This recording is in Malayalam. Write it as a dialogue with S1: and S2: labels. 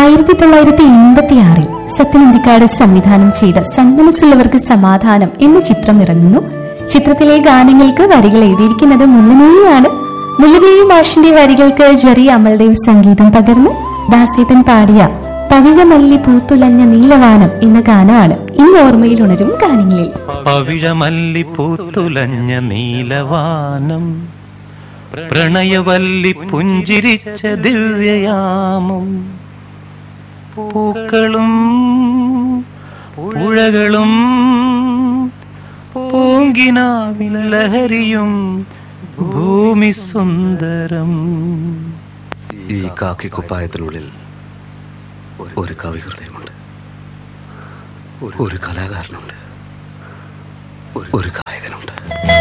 S1: ആയിരത്തി തൊള്ളായിരത്തി എൺപത്തി ആറിൽ സത്യനന്ദിക്കാട് സംവിധാനം ചെയ്ത സന്മനസ്സുള്ളവർക്ക് സമാധാനം എന്ന ചിത്രം ഇറങ്ങുന്നു ചിത്രത്തിലെ ഗാനങ്ങൾക്ക് വരികൾ എഴുതിയിരിക്കുന്നത് മുല്ലനേഴിയാണ് മുല്ലനേഴി മാഷിന്റെ വരികൾക്ക് ജെറി അമൽദേവ് സംഗീതം പകർന്ന് ദാസേതൻ പാടിയ പവിഴമല്ലി പൂത്തുലഞ്ഞ നീലവാനം എന്ന ഗാനമാണ് ഇന്ന് ഓർമ്മയിൽ ഉണരും ഗാനങ്ങളിൽ
S2: പവിഴമല്ലി പൂത്തുലഞ്ഞ നീലവാനം പ്രണയവല്ലി പുഞ്ചിരിച്ച ദിവ്യയാമം പൂക്കളും പുഴകളും പൂങ്കിനാവിൻ ലഹരിയും ഭൂമി സുന്ദരം
S3: ഈ കാക്കി കുപ്പായത്തിനുള്ളിൽ ഒരു കവി ഹൃദയമുണ്ട് ഒരു കലാകാരനുണ്ട് ഒരു ഗായകനുണ്ട്